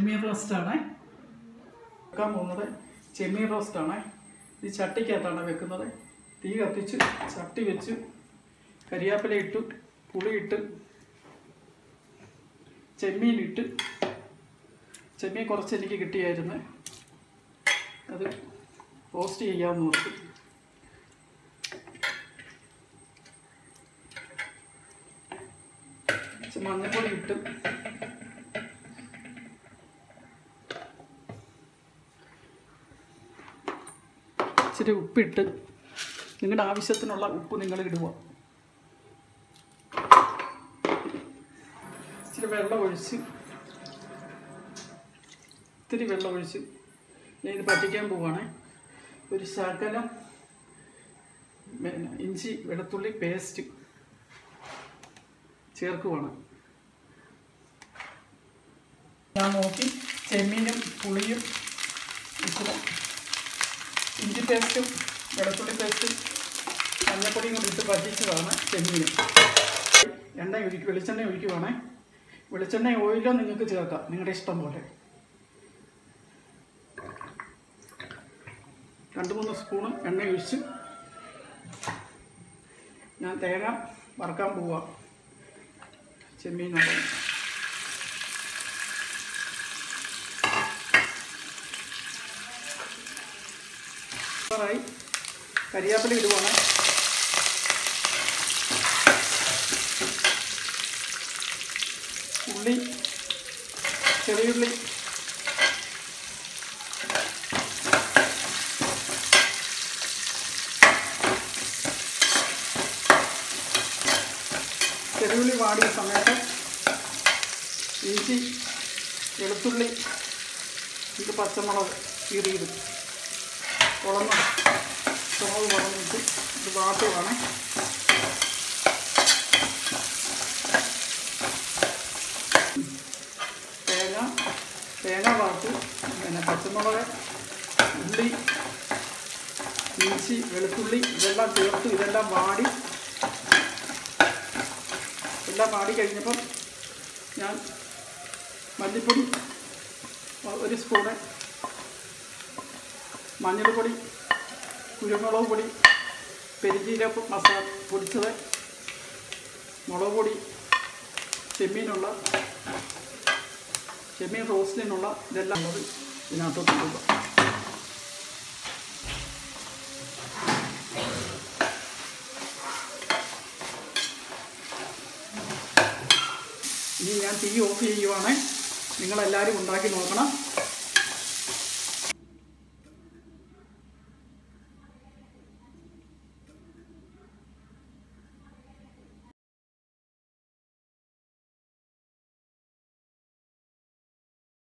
ചെമ്മീൻ റോസ്റ്റാണ് വെക്കാൻ പോകുന്നത് ചെമ്മീൻ റോസ്റ്റാണ് ഈ ചട്ടിക്കകത്താണ് വെക്കുന്നത് തീ കത്തിച്ച് ചട്ടി വെച്ച് കരിയാപ്പില ഇട്ടു പുളിയിട്ട് ചെമ്മീൻ ഇട്ട് ചെമ്മീൻ കുറച്ച് എനിക്ക് കിട്ടിയായിരുന്നു അത് റോസ്റ്റ് ചെയ്യാമെന്ന് നോക്കി മഞ്ഞപ്പൊടി ഇട്ട് ഇച്ചിരി ഉപ്പിട്ട് നിങ്ങളുടെ ആവശ്യത്തിനുള്ള ഉപ്പ് നിങ്ങൾ ഇടുക ഇച്ചിരി വെള്ളം ഒഴിച്ച് ഇത്തിരി വെള്ളം ഒഴിച്ച് ഞാൻ ഇത് പറ്റിക്കാൻ പോവാണ് ഒരു ശകലം പിന്നെ ഇഞ്ചി വെളുത്തുള്ളി പേസ്റ്റ് ചേർക്കുവാണ് ഞാൻ നോക്കി ചെമ്മീനും പുളിയും ഇച്ചിരി ഇഞ്ചി പേസ്റ്റും വെളുത്തുള്ളി പേസ്റ്റും മഞ്ഞപ്പൊടിയും കൂടി ഇട്ട് പറ്റിച്ചതാണ് ചെമ്മീൻ എണ്ണ ഒഴിക്കും വെളിച്ചെണ്ണ ഒഴിക്കുവാണേ വെളിച്ചെണ്ണ ഓയിലോ നിങ്ങൾക്ക് ചേർക്കാം നിങ്ങളുടെ ഇഷ്ടം പോലെ രണ്ട് മൂന്ന് സ്പൂണ് എണ്ണ ഒഴിച്ച് ഞാൻ തേങ്ങ വറക്കാൻ പോവാം ചെമ്മീനോട് ായി കരിയാപ്പില ഇടുവാണ് ഉള്ളി ചെറിയുള്ളി ചെറിയുള്ളി വാടിയ സമയത്ത് ഇഞ്ചി വെളുത്തുള്ളി ഇത് പച്ചമുളക് കീറിയത് കുളന്ന് ചുമത് കുളന്നിട്ട് ഇത് വാട്ടുവാണ് തേങ്ങ തേങ്ങ വാട്ടു പിന്നെ പച്ചമുളക് ഉള്ളി ഇഞ്ചി വെളുത്തുള്ളി ഇതെല്ലാം ചേർത്ത് ഇതെല്ലാം വാടി എല്ലാം വാടി കഴിഞ്ഞപ്പം ഞാൻ മല്ലിപ്പൊടി ഒരു സ്പൂണ് മഞ്ഞൾപ്പൊടി കുരുമുളക് പൊടി പെരിജീരക മസാല പൊടിച്ചത് മുളക് പൊടി ചെമ്മീനുള്ള ചെമ്മീൻ റോസ്റ്റിനുള്ള ഇതെല്ലാം ഉള്ളത് ഇതിനകത്തോട്ട് ഇടുക ഇനി ഞാൻ തീ ഓഫ് ചെയ്യുവാണ് നിങ്ങളെല്ലാവരും ഉണ്ടാക്കി നോക്കണം